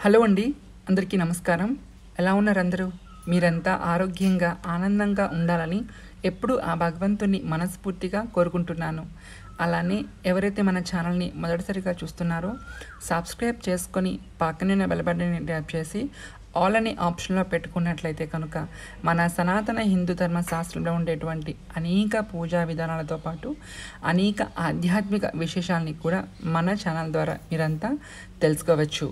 hello అండి అందరికీ నమస్కారం ఎలా ఉన్నారు అందరూ మీరంతా ఆరోగ్యంగా ఆనందంగా ఉండాలని ఎప్పుడూ ఆ భగవంతుని మనస్ఫూర్తిగా కోరుకుంటున్నాను అలానే ఎవరైతే మన ఛానల్ని మొదటిసారిగా చూస్తున్నారో సబ్స్క్రైబ్ చేసుకొని పక్కనే బెలబడిని ట్యాప్ చేసి ఆల్ అనే ఆప్షన్లో పెట్టుకున్నట్లయితే కనుక మన సనాతన హిందూ ధర్మ శాస్త్రంలో ఉండేటువంటి అనేక పూజా విధానాలతో పాటు అనేక ఆధ్యాత్మిక విశేషాలని కూడా మన ఛానల్ ద్వారా మీరంతా తెలుసుకోవచ్చు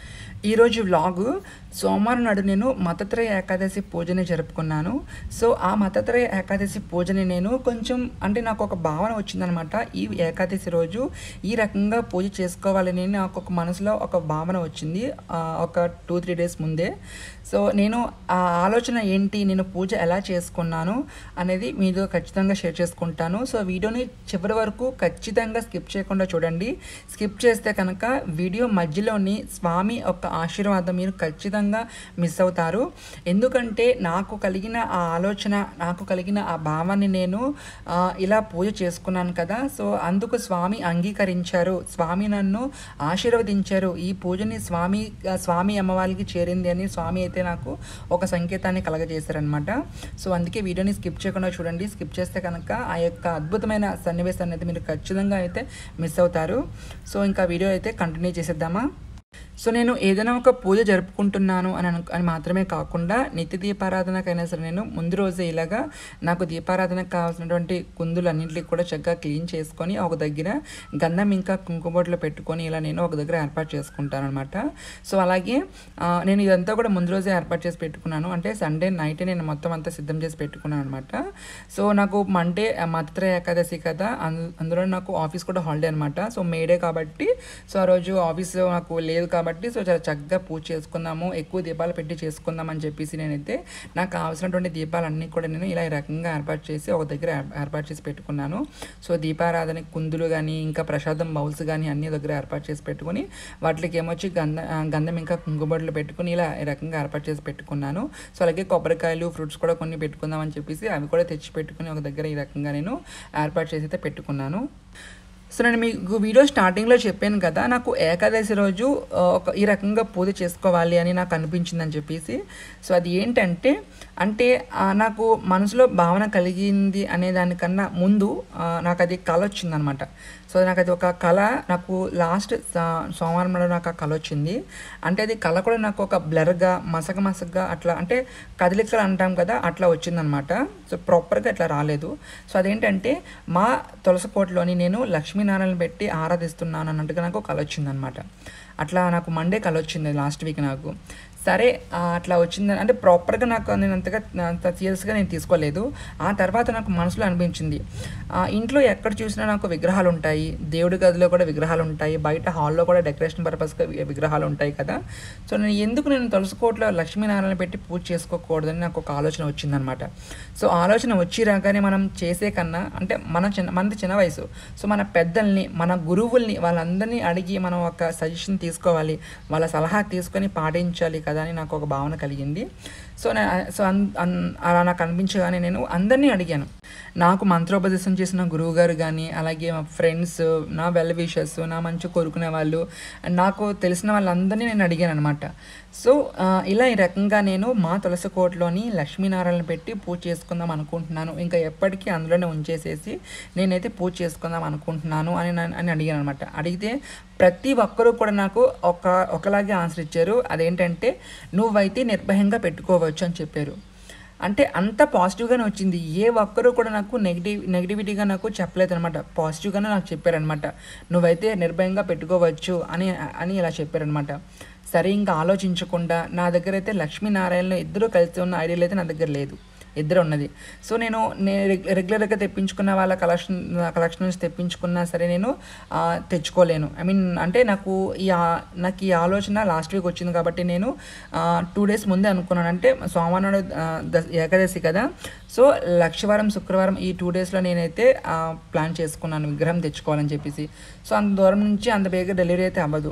ఈరోజు వ్లాగ్ సోమవారం నాడు నేను మతత్రయ ఏకాదశి పూజని జరుపుకున్నాను సో ఆ మతత్రయ ఏకాదశి పూజని నేను కొంచెం అంటే నాకు ఒక భావన వచ్చిందనమాట ఈ ఏకాదశి రోజు ఈ రకంగా పూజ చేసుకోవాలని నాకు ఒక మనసులో ఒక భావన వచ్చింది ఆ, ఒక టూ త్రీ డేస్ ముందే సో నేను ఆ ఆలోచన ఏంటి నేను పూజ ఎలా చేసుకున్నాను అనేది మీతో ఖచ్చితంగా షేర్ చేసుకుంటాను సో వీడియోని చివరి వరకు ఖచ్చితంగా స్కిప్ చేయకుండా చూడండి స్కిప్ చేస్తే కనుక వీడియో మధ్యలోని స్వామి యొక్క ఆశీర్వాదం మీరు ఖచ్చితంగా మిస్ అవుతారు ఎందుకంటే నాకు కలిగిన ఆ ఆలోచన నాకు కలిగిన ఆ భావాన్ని నేను ఆ, ఇలా పూజ చేసుకున్నాను కదా సో అందుకు స్వామి అంగీకరించారు స్వామి నన్ను ఆశీర్వదించారు ఈ పూజని స్వామి స్వామి అమ్మవారికి చేరింది అని స్వామి అయితే నాకు ఒక సంకేతాన్ని కలగజేశారనమాట సో అందుకే వీడియోని స్కిప్ చేయకుండా చూడండి స్కిప్ చేస్తే కనుక ఆ యొక్క అద్భుతమైన సన్నివేశాన్ని అయితే మీరు ఖచ్చితంగా అయితే మిస్ అవుతారు సో ఇంకా వీడియో అయితే కంటిన్యూ చేసేద్దామా సో నేను ఏదైనా ఒక పూజ జరుపుకుంటున్నాను అని అను అని మాత్రమే కాకుండా నిత్య దీపారాధనకైనా సరే నేను ముందు రోజే ఇలాగా నాకు దీపారాధనకు కావాల్సినటువంటి కుందులు అన్నింటికి కూడా చక్కగా క్లీన్ చేసుకొని ఒక దగ్గర గంధం ఇంకా కుంకుమబొట్లు పెట్టుకొని ఇలా నేను ఒక దగ్గర ఏర్పాటు చేసుకుంటాను అనమాట సో అలాగే ఆ, నేను ఇదంతా కూడా ముందు రోజే ఏర్పాటు చేసి పెట్టుకున్నాను అంటే సండే నైట్ నేను మొత్తం అంతా సిద్ధం చేసి పెట్టుకున్నాను అనమాట సో నాకు మండే మత్ర ఏకాదశి కదా అందు- అందులో నాకు ఆఫీస్ కూడా హాలిడే అనమాట సో మేడే కాబట్టి సో ఆ రోజు ఆఫీస్ నాకు లేదు కాబట్టి సో చాలా చక్కగా పూజ చేసుకుందాము ఎక్కువ దీపాలు పెట్టి చేసుకుందాం అని చెప్పేసి నేనైతే నాకు కావాల్సినటువంటి దీపాలన్నీ కూడా నేను ఇలా ఈ రకంగా ఏర్పాటు చేసి ఒక దగ్గర ఏర్- ఏర్పాటు చేసి పెట్టుకున్నాను సో దీపారాధన కుందులు కానీ ఇంకా ప్రసాదం బౌల్స్ కానీ అన్ని దగ్గర ఏర్పాటు చేసి పెట్టుకుని వాటికి ఏమొచ్చి గంధ ఆ, గంధం ఇంకా కుంకుబొడ్లు పెట్టుకుని ఇలా ఈ రకంగా ఏర్పాటు చేసి పెట్టుకున్నాను సో అలాగే కొబ్బరికాయలు ఫ్రూట్స్ కూడా కొన్ని పెట్టుకుందాం అని చెప్పేసి అవి కూడా తెచ్చి పెట్టుకుని ఒక దగ్గర ఈ రకంగా నేను ఏర్పాటు చేసి అయితే పెట్టుకున్నాను సో నేను మీకు వీడియో స్టార్టింగ్లో చెప్పాను కదా నాకు ఏకాదశి రోజు ఆ, ఒక ఈ రకంగా పూజ చేసుకోవాలి అని నాకు అనిపించింది అని చెప్పేసి సో అది ఏంటంటే అంటే ఆ, నాకు మనసులో భావన కలిగింది అనే దానికన్నా ముందు ఆ, నాకు అది కళ వచ్చిందనమాట సో నాకు అది ఒక కళ నాకు లాస్ట్ సోమవారం నాడు నాకు ఆ కళ వచ్చింది అంటే అది కళ కూడా నాకు ఒక బ్లర్గా మసక మసకగా అట్లా అంటే కదలికలు అంటాం కదా అట్లా వచ్చిందనమాట సో ప్రాపర్గా ఇట్లా రాలేదు సో అదేంటంటే మా తులసికోటలోని నేను లక్ష్మీనారాయణ పెట్టి ఆరాధిస్తున్నాను అన్నట్టుగా నాకు కళ వచ్చిందనమాట అట్లా నాకు మండే కళ వచ్చింది లాస్ట్ వీక్ నాకు సరే ఆ, అట్లా వచ్చింది అంటే ప్రాపర్గా నాకు నేను అంతగా అంత సీరియస్గా నేను తీసుకోలేదు ఆ తర్వాత నాకు మనసులో అనిపించింది ఆ, ఇంట్లో ఎక్కడ చూసినా నాకు విగ్రహాలు ఉంటాయి దేవుడి గదిలో కూడా విగ్రహాలు ఉంటాయి బయట హాల్లో కూడా డెకరేషన్ పర్పస్గా వి- విగ్రహాలు ఉంటాయి కదా సో నేను ఎందుకు నేను తులసికోటలో లక్ష్మీనారాయణ పెట్టి పూజ చేసుకోకూడదని నాకు ఒక ఆలోచన వచ్చిందనమాట సో ఆలోచన వచ్చి రాగానే మనం చేసే కన్నా అంటే మన చిన్న మనది చిన్న వయసు సో మన పెద్దల్ని మన గురువుల్ని వాళ్ళందరినీ అడిగి మనం ఒక సజెషన్ తీసుకోవాలి వాళ్ళ సలహా తీసుకొని పాటించాలి కదా అని నాకు ఒక భావన కలిగింది సో నా సో అన్ అన్- అలా నాకు అనిపించగానే నేను అందరినీ అడిగాను నాకు మంత్రోపదేశం చేసిన గురువు గారు కానీ అలాగే మా ఫ్రెండ్స్ నా వెల్ విషర్స్ నా మంచి కోరుకునే వాళ్ళు నాకు తెలిసిన వాళ్ళందరినీ నేను అడిగాను అనమాట సో ఆ, ఇలా ఈ రకంగా నేను మా తులసి కోటలోని లక్ష్మీనారాయణ పెట్టి పూజ చేసుకుందాం అనుకుంటున్నాను ఇంకా ఎప్పటికీ అందులోనే ఉంచేసేసి నేనైతే పూజ చేసుకుందాం అనుకుంటున్నాను అని నా- అని అడిగాను అనమాట అడిగితే ప్రతి ఒక్కరూ కూడా నాకు ఒక ఒకలాగే ఆన్సర్ ఇచ్చారు అదేంటంటే నువ్వైతే నిర్భయంగా పెట్టుకోవచ్చు అని చెప్పారు అంటే అంత పాజిటివ్గానే వచ్చింది ఏ ఒక్కరూ కూడా నాకు నెగిటివ్ నెగిటివిటీగా నాకు చెప్పలేదు అనమాట పాజిటివ్గానే నాకు చెప్పారనమాట నువ్వైతే నిర్భయంగా పెట్టుకోవచ్చు అని అని ఇలా చెప్పారనమాట సరే ఇంకా ఆలోచించకుండా నా దగ్గర అయితే లక్ష్మీనారాయణ ఇద్దరు కలిసి ఉన్న ఐడియాలు అయితే నా దగ్గర లేదు ఇద్దరు ఉన్నది సో నేను నేను రెగ్- రెగ్యులర్గా తెప్పించుకున్న వాళ్ళ కలెక్షన్ కలెక్షన్ నుంచి తెప్పించుకున్నా సరే నేను ఆ, తెచ్చుకోలేను ఐ మీన్ అంటే నాకు ఈ ఆ- నాకు ఈ ఆలోచన లాస్ట్ వీక్ వచ్చింది కాబట్టి నేను టూ డేస్ ముందే అనుకున్నాను అంటే సోమవారం నాడు, ఆ, దశ- ఏకాదశి కదా సో లక్షవారం శుక్రవారం ఈ టూ డేస్లో నేనైతే ప్లాన్ చేసుకున్నాను విగ్రహం తెచ్చుకోవాలని చెప్పేసి సో అంత దూరం నుంచి అంత బేగా డెలివరీ అయితే అవ్వదు సో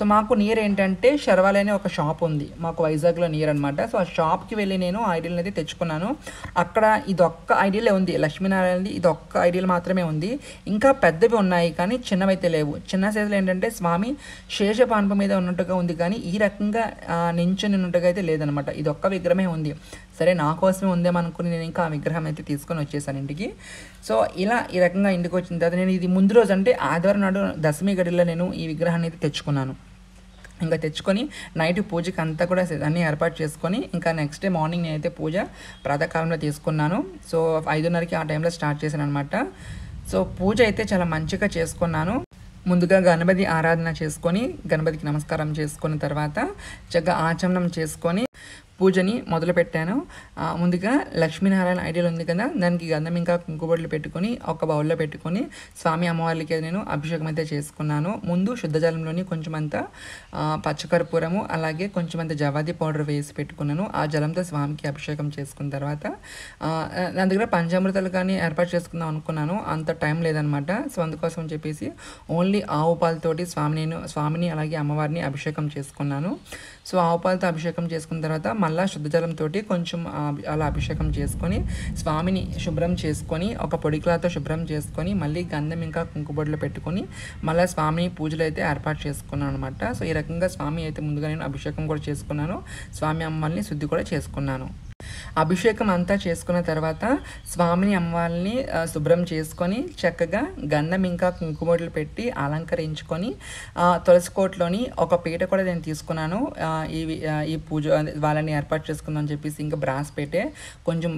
సో మాకు నియర్ ఏంటంటే శర్వాలే అనే ఒక షాప్ ఉంది మాకు వైజాగ్లో నియర్ అనమాట సో ఆ షాప్కి వెళ్ళి నేను ఐడియల్ అయితే తెచ్చుకున్నాను అక్కడ ఇదొక్క ఐడియలే ఉంది లక్ష్మీనారాయణది ఇది ఒక్క ఐడియల్ మాత్రమే ఉంది ఇంకా పెద్దవి ఉన్నాయి కానీ చిన్నవైతే లేవు చిన్న సైజులో ఏంటంటే స్వామి శేషపాన్ప మీద ఉన్నట్టుగా ఉంది కానీ ఈ రకంగా ఆ, నించుని ఉన్నట్టుగా అయితే లేదనమాట ఇది ఒక్క విగ్రహమే ఉంది సరే నా కోసమే ఉందేమో అనుకుని నేను ఇంకా ఆ విగ్రహం అయితే తీసుకొని వచ్చేసాను ఇంటికి సో ఇలా ఈ రకంగా ఇంటికి వచ్చిన తర్వాత నేను ఇది ముందు రోజు అంటే ఆదివారం నాడు దశమి గడిలో నేను ఈ విగ్రహాన్ని అయితే తెచ్చుకున్నాను ఇంకా తెచ్చుకొని నైట్ పూజకి అంతా కూడా అన్నీ ఏర్పాటు చేసుకొని ఇంకా నెక్స్ట్ డే మార్నింగ్ నేనైతే పూజ ప్రాతకాలంలో తీసుకున్నాను సో ఐదున్నరకి ఆ టైంలో స్టార్ట్ చేశాను అనమాట సో పూజ అయితే చాలా మంచిగా చేసుకున్నాను ముందుగా గణపతి ఆరాధన చేసుకొని గణపతికి నమస్కారం చేసుకున్న తర్వాత చక్కగా ఆచమనం చేసుకొని పూజని మొదలు పెట్టాను ఆ, ముందుగా లక్ష్మీనారాయణ ఐడియల్ ఉంది కదా దానికి గంధం ఇంకా కుంకుబొడ్లు పెట్టుకొని ఒక బౌల్లో పెట్టుకొని స్వామి అమ్మవారికి నేను అభిషేకం అయితే చేసుకున్నాను ముందు శుద్ధ జలంలోని కొంచెం అంత ఆ, పచ్చకర్పూరము అలాగే కొంచెం అంత జవాది పౌడర్ వేసి పెట్టుకున్నాను ఆ జలంతో స్వామికి అభిషేకం చేసుకున్న తర్వాత ఆ, నా దగ్గర పంచామృతాలు కానీ ఏర్పాటు చేసుకుందాం అనుకున్నాను అంత టైం లేదనమాట సో అందుకోసం అని చెప్పేసి ఓన్లీ ఆవు పాలతోటి స్వామి నేను స్వామిని అలాగే అమ్మవారిని అభిషేకం చేసుకున్నాను సో ఆవు పాలతో అభిషేకం చేసుకున్న తర్వాత మళ్ళీ శుద్ధ జలంతో కొంచెం ఆ, అలా అభిషేకం చేసుకొని స్వామిని శుభ్రం చేసుకొని ఒక పొడికలతో శుభ్రం చేసుకొని మళ్ళీ గంధం ఇంకా కుంకుబొడ్లు పెట్టుకొని మళ్ళీ స్వామిని పూజలు అయితే ఏర్పాటు చేసుకున్నాను అనమాట సో ఈ రకంగా స్వామి అయితే ముందుగా నేను అభిషేకం కూడా చేసుకున్నాను స్వామి అమ్మల్ని శుద్ధి కూడా చేసుకున్నాను అభిషేకం అంతా చేసుకున్న తర్వాత స్వామిని అమ్మవారిని ఆ, శుభ్రం చేసుకొని చక్కగా గంధం ఇంకా కుంకుమొడ్లు పెట్టి అలంకరించుకొని ఆ, తులసి కోట్లోని ఒక పీట కూడా నేను తీసుకున్నాను ఆ, ఈ ఆ, ఈ పూజ అదే వాళ్ళని ఏర్పాటు చేసుకుందాం అని చెప్పేసి ఇంకా బ్రాస్ పెట్టే కొంచెం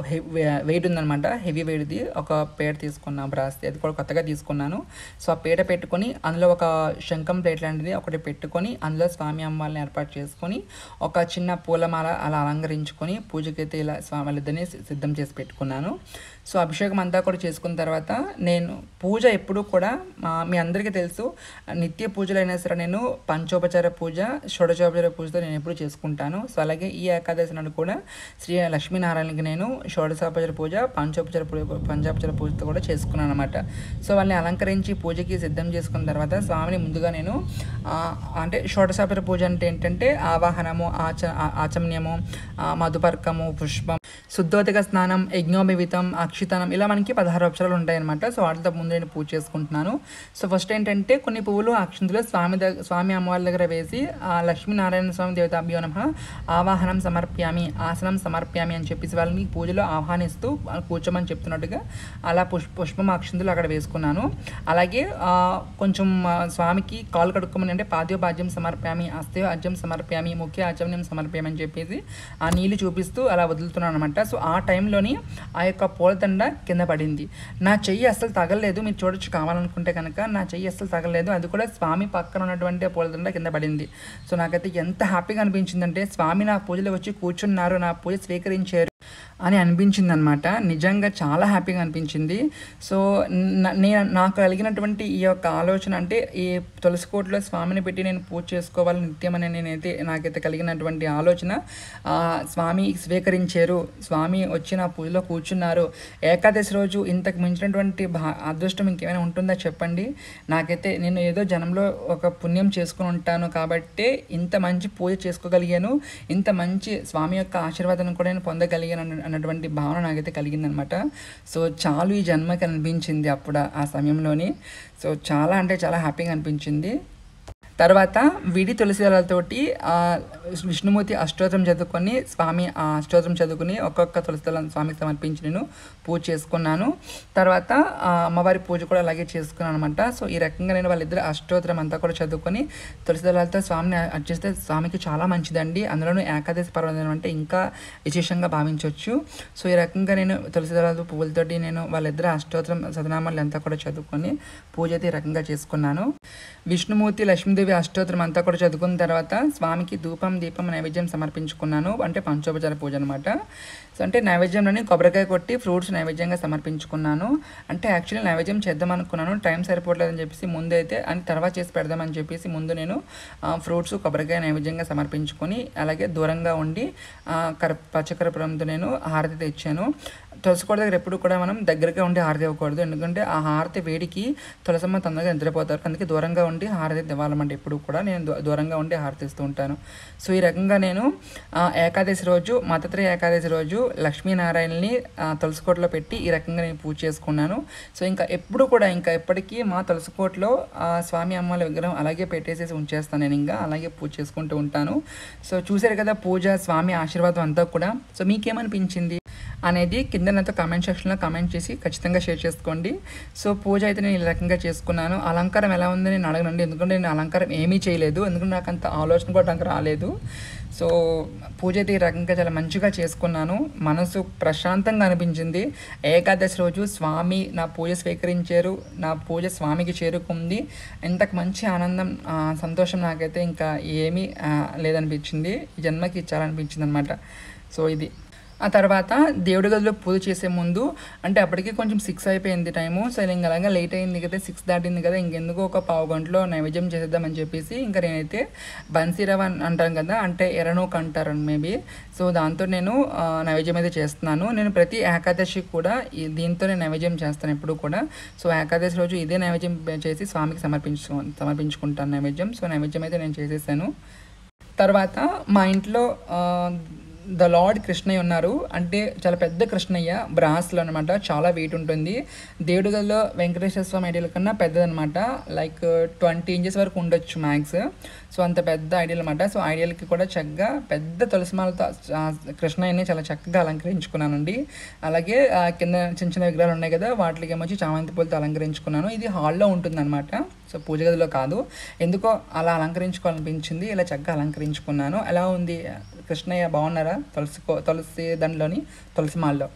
వెయిట్ ఉందనమాట హెవీ వెయిట్ది ఒక పీట తీసుకున్నాను బ్రాస్ అది కూడా కొత్తగా తీసుకున్నాను సో ఆ పీట పెట్టుకొని అందులో ఒక శంఖం ప్లేట్ లాంటిది ఒకటి పెట్టుకొని అందులో స్వామి అమ్మవారిని ఏర్పాటు చేసుకొని ఒక చిన్న పూలమాల అలా అలంకరించుకొని పూజకైతే ఇలా స్వామి వాళ్ళిద్దరిని సి- సిద్ధం చేసి పెట్టుకున్నాను సో అభిషేకం అంతా కూడా చేసుకున్న తర్వాత నేను పూజ ఎప్పుడూ కూడా మా మీ అందరికీ తెలుసు నిత్య పూజలు అయినా సరే నేను పంచోపచార పూజ షోడచోపచార పూజతో నేను ఎప్పుడు చేసుకుంటాను సో అలాగే ఈ ఏకాదశి నాడు కూడా శ్రీ లక్ష్మీనారాయణకి నేను షోడశోపచార పూజ పంచోపచార పూజ పంచాపచార పూజతో కూడా చేసుకున్నాను అనమాట సో వాళ్ళని అలంకరించి పూజకి సిద్ధం చేసుకున్న తర్వాత స్వామిని ముందుగా నేను ఆ, అంటే షోడశోపచార పూజ అంటే ఏంటంటే ఆవాహనము ఆచ ఆ- ఆచమన్యము ఆ, మధుపర్కము పుష్పం శుద్ధోదక స్నానం యజ్ఞోభివితం అక్షితనం ఇలా మనకి పదహారు అక్షరాలు ఉంటాయన్నమాట సో వాటితో ముందు నేను పూజ చేసుకుంటున్నాను సో ఫస్ట్ ఏంటంటే కొన్ని పువ్వులు అక్షంతులు స్వామి దగ్గర స్వామి అమ్మవారి దగ్గర వేసి ఆ లక్ష్మీనారాయణ స్వామి దేవతాభ్యో నమ ఆవాహనం సమర్ప్యామి ఆసనం సమర్ప్యామి అని చెప్పేసి వాళ్ళని పూజలో ఆహ్వానిస్తూ వాళ్ళు కూర్చోమని చెప్తున్నట్టుగా అలా పుష్ప పుష్పం అక్షంతులు అక్కడ వేసుకున్నాను అలాగే ఆ, కొంచెం ఆ, స్వామికి కాలు కడుక్కోమని అంటే పాద్యోపాద్యం సమర్ప్యామి అస్తయో అజ్యం సమర్ప్యామి ముఖ్య ఆచమనం సమర్ప్యామి అని చెప్పేసి ఆ నీళ్ళు చూపిస్తూ అలా వదులుతున్నాను అనమాట సో ఆ టైంలోని ఆ యొక్క పూలదండ కింద పడింది నా చెయ్యి అస్సలు తగలలేదు మీరు చూడొచ్చు కావాలనుకుంటే కనుక నా చెయ్యి అస్సలు తగలలేదు అది కూడా స్వామి పక్కన ఉన్నటువంటి ఆ పూలదండ కింద పడింది సో నాకైతే ఎంత హ్యాపీగా అనిపించిందంటే స్వామి నా పూజలో వచ్చి కూర్చున్నారు నా పూజ స్వీకరించారు అని అనిపించింది అనమాట నిజంగా చాలా హ్యాపీగా అనిపించింది సో న- నేను నాకు కలిగినటువంటి ఈ యొక్క ఆలోచన అంటే ఈ తులసి కోటలో స్వామిని పెట్టి నేను పూజ చేసుకోవాలి నిత్యం అని నేనైతే నాకైతే కలిగినటువంటి ఆలోచన ఆ, స్వామి స్వీకరించారు స్వామి వచ్చి నా పూజలో కూర్చున్నారు ఏకాదశి రోజు ఇంతకు మించినటువంటి భా అదృష్టం ఇంకేమైనా ఉంటుందా చెప్పండి నాకైతే నేను ఏదో జనంలో ఒక పుణ్యం చేసుకుని ఉంటాను కాబట్టి ఇంత మంచి పూజ చేసుకోగలిగాను ఇంత మంచి స్వామి యొక్క ఆశీర్వాదం కూడా నేను పొందగలిగాను అన్న- అన్నటువంటి భావన నాకైతే కలిగిందనమాట సో చాలు ఈ జన్మకి అనిపించింది అప్పుడు ఆ సమయంలోని సో చాలా అంటే చాలా హ్యాపీగా అనిపించింది తర్వాత విడి తులసి దళాలతోటి ఆ, విష్ణుమూర్తి అష్టోత్తరం చదువుకొని స్వామి ఆ అష్టోత్తరం చదువుకుని ఒక్కొక్క తులసి దళం స్వామికి సమర్పించి నేను పూజ చేసుకున్నాను తర్వాత ఆ, అమ్మవారి పూజ కూడా అలాగే చేసుకున్నాను అనమాట సో ఈ రకంగా నేను వాళ్ళిద్దరు అష్టోత్తరం అంతా కూడా చదువుకొని తులసి దళాలతో స్వామిని అర్చిస్తే స్వామికి చాలా మంచిదండి అందులోనూ ఏకాదశి పర్వదినం అంటే ఇంకా విశేషంగా భావించవచ్చు సో ఈ రకంగా నేను తులసి దళాలు పువ్వులతోటి నేను వాళ్ళిద్దరు అష్టోత్తరం సతనామాలు అంతా కూడా చదువుకొని పూజ అయితే ఈ రకంగా చేసుకున్నాను విష్ణుమూర్తి లక్ష్మీదేవి అష్టోత్తరం అంతా కూడా చదువుకున్న తర్వాత స్వామికి ధూపం దీపం నైవేద్యం సమర్పించుకున్నాను అంటే పంచోపచార పూజ అనమాట సో అంటే నైవేద్యంలోని కొబ్బరికాయ కొట్టి ఫ్రూట్స్ నైవేద్యంగా సమర్పించుకున్నాను అంటే యాక్చువల్లీ నైవేద్యం చేద్దాం అనుకున్నాను టైం సరిపోవట్లేదని చెప్పేసి ముందు అయితే అని తర్వాత చేసి పెడదామని చెప్పేసి ముందు నేను ఫ్రూట్స్ కొబ్బరికాయ నైవేద్యంగా సమర్పించుకొని అలాగే దూరంగా ఉండి ఆ, కర పచ్చకరపురంతో నేను హారతి తెచ్చాను తులసికోట దగ్గర ఎప్పుడు కూడా మనం దగ్గరగా ఉండి హారతి ఇవ్వకూడదు ఎందుకంటే ఆ హారతి వేడికి తులసమ్మ తొందరగా నిద్రపోతారు అందుకే దూరంగా ఉండి హారతి ఇవ్వాలన్నమాట ఎప్పుడు కూడా నేను దూ- దూరంగా ఉండి హారతి ఇస్తూ ఉంటాను సో ఈ రకంగా నేను ఆ, ఏకాదశి రోజు మతత్రయ ఏకాదశి రోజు లక్ష్మీనారాయణని ఆ, తులసికోటలో పెట్టి ఈ రకంగా నేను పూజ చేసుకున్నాను సో ఇంకా ఎప్పుడు కూడా ఇంకా ఎప్పటికీ మా తులసికోటలో ఆ, స్వామి అమ్మల విగ్రహం అలాగే పెట్టేసేసి ఉంచేస్తాను నేను ఇంకా అలాగే పూజ చేసుకుంటూ ఉంటాను సో చూసారు కదా పూజ స్వామి ఆశీర్వాదం అంతా కూడా సో మీకేమనిపించింది అనేది కింద నాతో కామెంట్ సెక్షన్లో కామెంట్ చేసి ఖచ్చితంగా షేర్ చేసుకోండి సో పూజ అయితే నేను ఈ రకంగా చేసుకున్నాను అలంకారం ఎలా ఉంది నేను అడగనండి ఎందుకంటే నేను అలంకారం ఏమీ చేయలేదు ఎందుకంటే నాకు అంత ఆలోచన కూడా నాకు రాలేదు సో పూజ అయితే ఈ రకంగా చాలా మంచిగా చేసుకున్నాను మనసు ప్రశాంతంగా అనిపించింది ఏకాదశి రోజు స్వామి నా పూజ స్వీకరించారు నా పూజ స్వామికి చేరుకుంది ఇంతకు మంచి ఆనందం ఆ, సంతోషం నాకైతే ఇంకా ఏమీ ఆ, లేదనిపించింది ఈ జన్మకి ఇచ్చాలనిపించింది అనమాట సో ఇది ఆ తర్వాత దేవుడి గదిలో పూజ చేసే ముందు అంటే అప్పటికి కొంచెం సిక్స్ అయిపోయింది టైము సో ఇంక అలాగా లేట్ అయింది కదా సిక్స్ దాటింది కదా ఇంకెందుకు ఒక పావు గంటలో నైవేద్యం చేసేద్దామని చెప్పేసి ఇంకా నేనైతే బన్సీరవ అని అంటాం కదా అంటే ఎర్రనోక్ అంటారు మేబీ సో దాంతో నేను ఆ, నైవేద్యం అయితే చేస్తున్నాను నేను ప్రతి ఏకాదశి కూడా ఈ- దీంతో నేను నైవేద్యం చేస్తాను ఎప్పుడు కూడా సో ఏకాదశి రోజు ఇదే నైవేద్యం చేసి స్వామికి సమర్పించు సమర్పించుకుంటాను నైవేద్యం సో నైవేద్యం అయితే నేను చేసేసాను తర్వాత మా ఇంట్లో ఆ, ద లార్డ్ కృష్ణయ్య ఉన్నారు అంటే చాలా పెద్ద కృష్ణయ్య బ్రాస్లో అనమాట చాలా వెయిట్ ఉంటుంది దేవుడి గదిలో వెంకటేశ్వర స్వామి ఐడియల్ కన్నా పెద్దదనమాట లైక్ ట్వంటీ ఇంచెస్ వరకు ఉండొచ్చు మ్యాక్స్ సో అంత పెద్ద ఐడియల్ అనమాట సో ఐడియల్కి కూడా చక్కగా పెద్ద తులసిమాలతో ఆ, కృష్ణయ్యని చాలా చక్కగా అలంకరించుకున్నానండి అలాగే ఆ, కింద చిన్న చిన్న విగ్రహాలు ఉన్నాయి కదా వాటికి ఏమొచ్చి చామంతి పూలతో అలంకరించుకున్నాను ఇది హాల్లో ఉంటుందన్నమాట సో పూజ గదిలో కాదు ఎందుకో అలా అలంకరించుకోవాలనిపించింది ఇలా చక్కగా అలంకరించుకున్నాను ఎలా ఉంది కృష్ణయ్య బాగున్నారా తులసి కో- తులసి దండలోని తులసి మాల్లో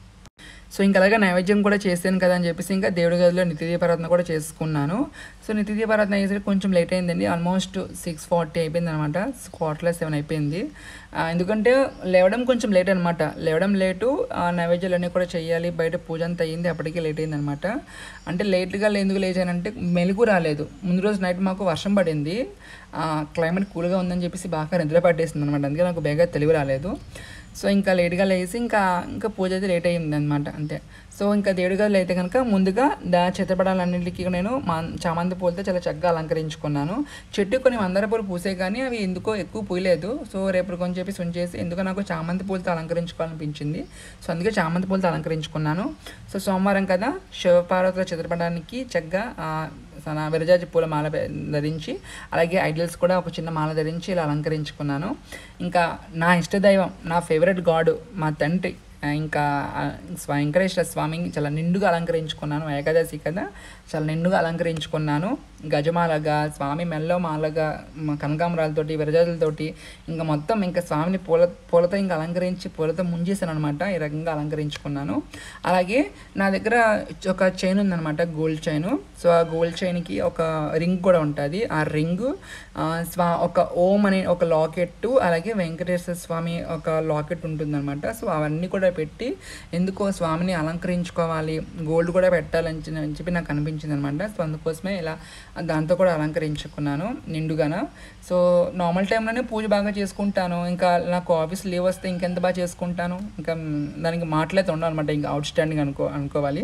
సో ఇంకా అలాగే నైవేద్యం కూడా చేశాను కదా అని చెప్పేసి ఇంకా దేవుడి గదిలో నిత్య దీపారాధన కూడా చేసుకున్నాను సో నిత్య దీపారాధన అయ్యేసరికి కొంచెం లేట్ అయిందండి ఆల్మోస్ట్ సిక్స్ ఫార్టీ అయిపోయింది అనమాట క్వార్టర్ సెవెన్ అయిపోయింది ఆ, ఎందుకంటే లేవడం కొంచెం లేట్ అనమాట లేవడం లేటు ఆ, నైవేద్యాలు అన్నీ కూడా చేయాలి బయట పూజ అంతా అయ్యింది అప్పటికే లేట్ అయింది అనమాట అంటే లేట్గా ఎందుకు లేచానంటే మెలుగు రాలేదు ముందు రోజు నైట్ మాకు వర్షం పడింది క్లైమేట్ కూల్గా ఉందని చెప్పేసి బాగా నిద్ర పట్టేసింది అనమాట అందుకే నాకు బేగా తెలివి రాలేదు సో ఇంకా లేట్గా లేచి ఇంకా ఇంకా పూజ అయితే లేట్ అయ్యింది అనమాట అంతే సో ఇంకా దేవుడి గదిలో అయితే కనుక ముందుగా దా చిత్రపటాలన్నింటికి నేను మా చామంతి పూలతో చాలా చక్కగా అలంకరించుకున్నాను చెట్టు కొన్ని మందార పూలు పూసే కానీ అవి ఎందుకో ఎక్కువ పూయలేదు సో రేపు కొంచెం చెప్పి ఉంచేసి ఎందుకో నాకు చామంతి పూలతో అలంకరించుకోవాలనిపించింది సో అందుకే చామంతి పూలతో అలంకరించుకున్నాను సో సోమవారం కదా శివపార్వతుల చిత్రపటానికి చక్కగా ఆ, సన విరజాజి పూల మాల పె- ధరించి అలాగే ఐడల్స్ కూడా ఒక చిన్న మాల ధరించి ఇలా అలంకరించుకున్నాను ఇంకా నా ఇష్టదైవం నా ఫేవరెట్ గాడు మా తండ్రి ఆ, ఇంకా ఆ, స్వ- వెంకటేశ్వర స్వామిని చాలా నిండుగా అలంకరించుకున్నాను ఏకాదశి కదా చాలా నిండుగా అలంకరించుకున్నాను గజమాలగా స్వామి మెల్లో మాలగా మ- కనకాంబరాలతోటి విరజాజులతోటి ఇంకా మొత్తం ఇంకా స్వామిని పూల పూలతో ఇంకా అలంకరించి పూలతో ముంచేసాను అనమాట ఈ రకంగా అలంకరించుకున్నాను అలాగే నా దగ్గర ఒక చైన్ ఉందన్నమాట గోల్డ్ చైన్ సో ఆ గోల్డ్ చైన్కి ఒక రింగ్ కూడా ఉంటుంది ఆ రింగ్ స్వా ఒక ఓం అనే ఒక లాకెట్ అలాగే వెంకటేశ్వర స్వామి ఒక లాకెట్ ఉంటుందన్నమాట సో అవన్నీ కూడా పెట్టి ఎందుకో స్వామిని అలంకరించుకోవాలి గోల్డ్ కూడా పెట్టాలని చెప్పి- అని చెప్పి నాకు అనిపించింది అనమాట సో అందుకోసమే ఇలా దాంతో కూడా అలంకరించుకున్నాను నిండుగాన సో నార్మల్ టైంలోనే పూజ బాగా చేసుకుంటాను ఇంకా నాకు ఆఫీస్ లీవ్ వస్తే ఇంకెంత బాగా చేసుకుంటాను ఇంకా మ్, దానికి మాటలైతే ఉండవు అనమాట ఇంకా అవుట్ స్టాండింగ్ అనుకో అనుకోవాలి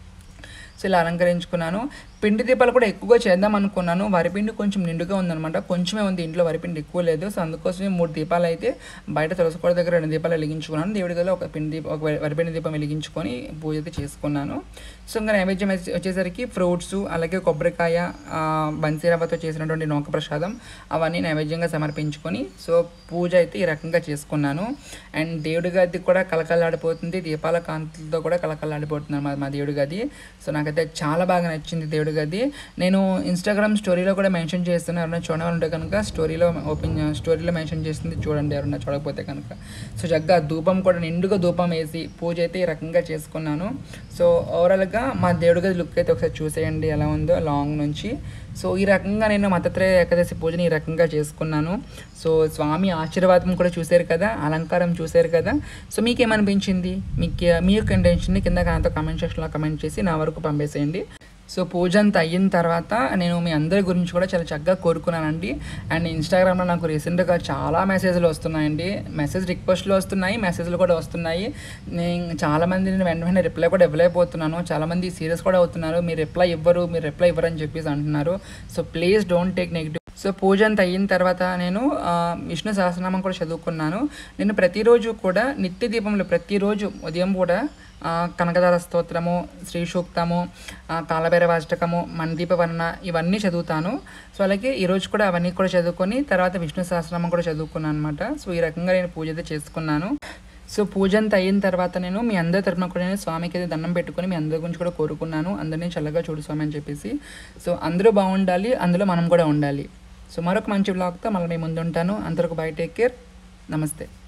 సో ఇలా అలంకరించుకున్నాను పిండి దీపాలు కూడా ఎక్కువగా చేద్దాం అనుకున్నాను వరిపిండి కొంచెం నిండుగా ఉందన్నమాట కొంచెమే ఉంది ఇంట్లో వరిపిండి ఎక్కువ లేదు సో అందుకోసమే మూడు దీపాలు అయితే బయట తులసికోట దగ్గర రెండు దీపాలు వెలిగించుకున్నాను దేవుడి గదిలో ఒక పిండి దీపం ఒక వరిపిండి దీపం వెలిగించుకొని పూజ అయితే చేసుకున్నాను సో ఇంకా నైవేద్యం వచ్చే- వచ్చేసరికి ఫ్రూట్స్ అలాగే కొబ్బరికాయ ఆ, బన్సీరవ్వతో చేసినటువంటి నౌక ప్రసాదం అవన్నీ నైవేద్యంగా సమర్పించుకొని సో పూజ అయితే ఈ రకంగా చేసుకున్నాను అండ్ దేవుడి గది కూడా కలకలాడిపోతుంది దీపాల కాంతులతో కూడా కలకలాడిపోతుంది అన్నమాట మా దేవుడి గది సో నాకైతే చాలా బాగా నచ్చింది దేవుడి గది నేను ఇన్స్టాగ్రామ్ స్టోరీలో కూడా మెన్షన్ చేస్తాను ఎవరైనా చూడాలంటే కనుక స్టోరీలో ఓపెన్ స్టోరీలో మెన్షన్ చేస్తుంది చూడండి ఎవరైనా చూడకపోతే కనుక సో చక్కగా ధూపం కూడా నిండుగా ధూపం వేసి పూజ అయితే ఈ రకంగా చేసుకున్నాను సో ఓవరాల్గా మా దేవుడి గది లుక్ అయితే ఒకసారి చూసేయండి ఎలా ఉందో లాంగ్ నుంచి సో ఈ రకంగా నేను మతత్రయ ఏకాదశి పూజని ఈ రకంగా చేసుకున్నాను సో స్వామి ఆశీర్వాదం కూడా చూశారు కదా అలంకారం చూశారు కదా సో మీకేమనిపించింది మీకు మీ యొక్క ఇంటెన్షన్ని కింద నాతో కామెంట్ సెక్షన్లో కమెంట్ చేసి నా వరకు పంపేసేయండి సో పూజ అంతా అయిన తర్వాత నేను మీ అందరి గురించి కూడా చాలా చక్కగా కోరుకున్నానండి అండ్ ఇన్స్టాగ్రామ్లో నాకు రీసెంట్గా చాలా మెసేజ్లు వస్తున్నాయండి మెసేజ్ రిక్వెస్ట్లు వస్తున్నాయి మెసేజ్లు కూడా వస్తున్నాయి నేను చాలామంది నేను వెంట వెంటనే రిప్లై కూడా ఇవ్వలేకపోతున్నాను చాలామంది సీరియస్ కూడా అవుతున్నారు మీరు రిప్లై ఇవ్వరు మీరు రిప్లై ఇవ్వరు అని చెప్పేసి అంటున్నారు so please don't take negative so puja అంతా అయిన తర్వాత నేను ఆ, విష్ణు సహస్రనామం కూడా చదువుకున్నాను నేను ప్రతిరోజు కూడా నిత్య దీపంలో ప్రతిరోజు ఉదయం కూడా ఆ, కనకదార స్తోత్రము శ్రీ సూక్తము ఆ, కాలభైరవాష్టకము మణదీప వర్ణ ఇవన్నీ చదువుతాను సో అలాగే ఈరోజు కూడా అవన్నీ కూడా చదువుకొని తర్వాత విష్ణు సహస్రనామం కూడా చదువుకున్నాను అనమాట సో ఈ రకంగా నేను పూజ అయితే చేసుకున్నాను సో పూజ అంతా అయిన తర్వాత నేను మీ అందరి తరపున కూడా నేను స్వామికి అయితే దండం పెట్టుకొని మీ అందరి గురించి కూడా కోరుకున్నాను అందరినీ చల్లగా చూడు స్వామి అని చెప్పేసి సో అందరూ బాగుండాలి అందులో మనం కూడా ఉండాలి సో మరొక మంచి బ్లాగ్తో మళ్ళీ మీ ముందు ఉంటాను అందరికి బై టేక్ కేర్ నమస్తే